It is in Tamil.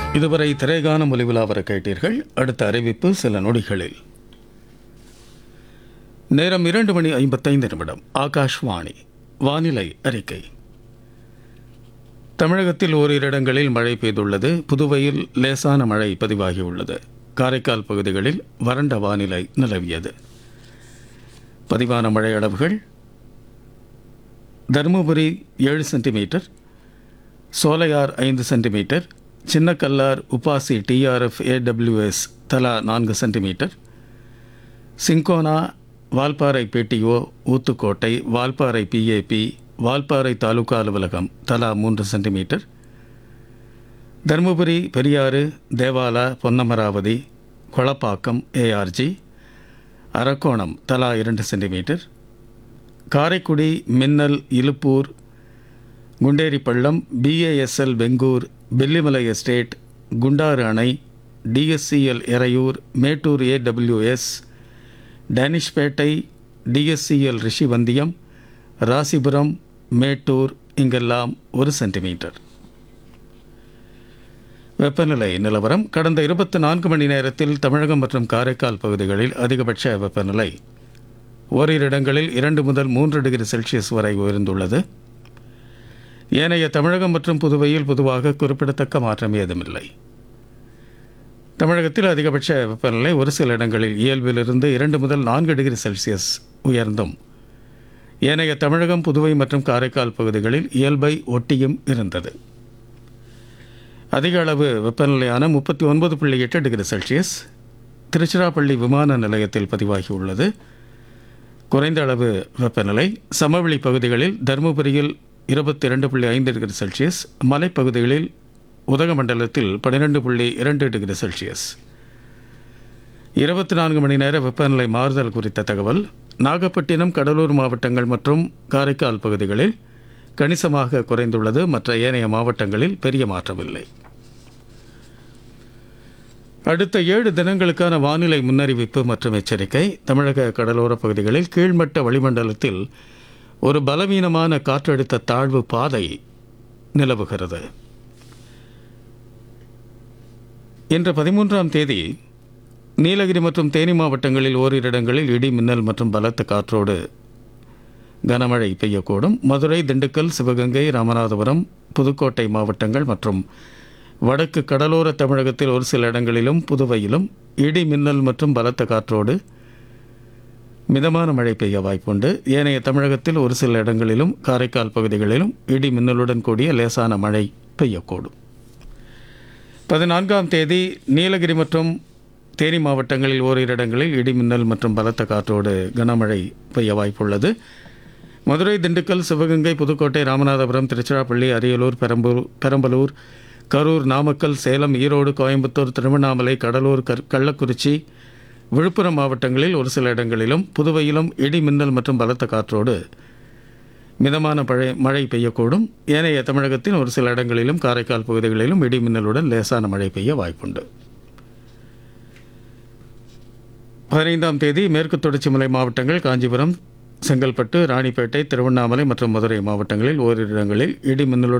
இதுவரை திரைகான ஒலிவிழா வர கேட்டீர்கள் அடுத்த அறிவிப்பு சில நொடிகளில் நேரம் இரண்டு மணி ஐம்பத்தைந்து நிமிடம் ஆகாஷ்வாணி வானிலை அறிக்கை தமிழகத்தில் ஓரிரு இடங்களில் மழை பெய்துள்ளது புதுவையில் லேசான மழை பதிவாகியுள்ளது காரைக்கால் பகுதிகளில் வறண்ட வானிலை நிலவியது பதிவான மழை அளவுகள் தருமபுரி ஏழு சென்டிமீட்டர் சோலையார் ஐந்து centimetre Chinnakallar Upasi TRF AWS தலா நான்கு centimetre Cinchona Valparai PTO Oothukottai Valparai PAP Valparai taluka அலுவலகம் தலா மூன்று சென்டிமீட்டர் தருமபுரி பெரியாறு தேவாலா பொன்னமராவதி கொளப்பாக்கம் ஏஆர்ஜி அரக்கோணம் தலா இரண்டு சென்டிமீட்டர் காரைக்குடி மின்னல் இலுப்பூர் குண்டேரிப்பள்ளம் பிஏஎஸ்எல் வெங்கூர் வெள்ளிமலை எஸ்டேட் குண்டாறு அணை DSCL Eraiyur Mettur AWS Danishpet DSCL Rishivandiyam Rasipuram Mettur இங்கெல்லாம் ஒரு சென்டிமீட்டர் வெப்பநிலை நிலவரம் கடந்த இருபத்தி நான்கு மணி நேரத்தில் தமிழகம் மற்றும் காரைக்கால் பகுதிகளில் அதிகபட்ச வெப்பநிலை ஓரிரு இடங்களில் இரண்டு முதல் மூன்று டிகிரி செல்சியஸ் வரை உயர்ந்துள்ளது ஏனைய தமிழகம் மற்றும் புதுவையில் பொதுவாக குறிப்பிடத்தக்க மாற்றம் ஏதுமில்லை தமிழகத்தில் அதிகபட்ச வெப்பநிலை ஒரு சில இடங்களில் இயல்பிலிருந்து இரண்டு முதல் நான்கு டிகிரி செல்சியஸ் உயர்ந்தும் ஏனைய தமிழகம் புதுவை மற்றும் காரைக்கால் பகுதிகளில் இயல்பை ஒட்டியும் இருந்தது அதிக அளவு வெப்பநிலையான முப்பத்தி ஒன்பது புள்ளி எட்டு டிகிரி செல்சியஸ் திருச்சிராப்பள்ளி விமான நிலையத்தில் பதிவாகியுள்ளது குறைந்த அளவு வெப்பநிலை சமவெளி பகுதிகளில் தருமபுரியில் இருபத்தி இரண்டு புள்ளி ஐந்து டிகிரி செல்சியஸ் மலைப்பகுதிகளில் உதகமண்டலத்தில் பன்னிரெண்டு புள்ளி இரண்டு டிகிரி செல்சியஸ் இருபத்தி நான்கு மணி நேர வெப்பநிலை மாறுதல் குறித்த தகவல் நாகப்பட்டினம் கடலூர் மாவட்டங்கள் மற்றும் காரைக்கால் பகுதிகளில் கணிசமாக குறைந்துள்ளது மற்ற ஏனைய மாவட்டங்களில் பெரிய மாற்றமில்லை அடுத்த ஏழு தினங்களுக்கான வானிலை முன்னறிவிப்பு மற்றும் எச்சரிக்கை தமிழக கடலோரப் பகுதிகளில் கீழ்மட்ட வளிமண்டலத்தில் ஒரு பலவீனமான காற்றழுத்த தாழ்வு பாதை நிலவுகிறது இன்று பதிமூன்றாம் தேதி நீலகிரி மற்றும் தேனி மாவட்டங்களில் ஓரிரு இடங்களில் இடி மின்னல் மற்றும் பலத்த காற்றோடு கனமழை பெய்யக்கூடும் மதுரை திண்டுக்கல் சிவகங்கை ராமநாதபுரம் புதுக்கோட்டை மாவட்டங்கள் மற்றும் வடக்கு கடலோர தமிழகத்தில் ஒரு சில இடங்களிலும் புதுவையிலும் இடி மின்னல் மற்றும் பலத்த காற்றோடு மிதமான மழை பெய்ய வாய்ப்புண்டு ஏனைய தமிழகத்தில் ஒரு சில இடங்களிலும் காரைக்கால் பகுதிகளிலும் இடி மின்னலுடன் கூடிய லேசான மழை பெய்யக்கூடும் பதினான்காம் தேதி நீலகிரி மற்றும் தேனி மாவட்டங்களில் ஓரிரு இடங்களில் இடி மின்னல் மற்றும் பலத்த காற்றோடு கனமழை பெய்ய வாய்ப்புள்ளது மதுரை திண்டுக்கல் சிவகங்கை புதுக்கோட்டை ராமநாதபுரம் திருச்சிராப்பள்ளி அரியலூர் பெரம்பூர் பெரம்பலூர் கரூர் நாமக்கல் சேலம் ஈரோடு கோயம்புத்தூர் திருவண்ணாமலை கடலூர் கர் கள்ளக்குறிச்சி விழுப்புரம் மாவட்டங்களில் ஒரு சில இடங்களிலும் புதுவையிலும் இடி மின்னல் மற்றும் பலத்த காற்றோடு மிதமான மழை மழை பெய்யக்கூடும் ஏனைய தமிழகத்தின் ஒரு சில இடங்களிலும் காரைக்கால் பகுதிகளிலும் இடி மின்னலுடன் லேசான மழை பெய்ய வாய்ப்புண்டு பதினைந்தாம் தேதி மேற்கு தொடர்ச்சி மலை மாவட்டங்கள் காஞ்சிபுரம் செங்கல்பட்டு ராணிப்பேட்டை திருவண்ணாமலை மற்றும் மதுரை மாவட்டங்களில் ஓரிரு இடங்களில் இடி மின்னலுடன்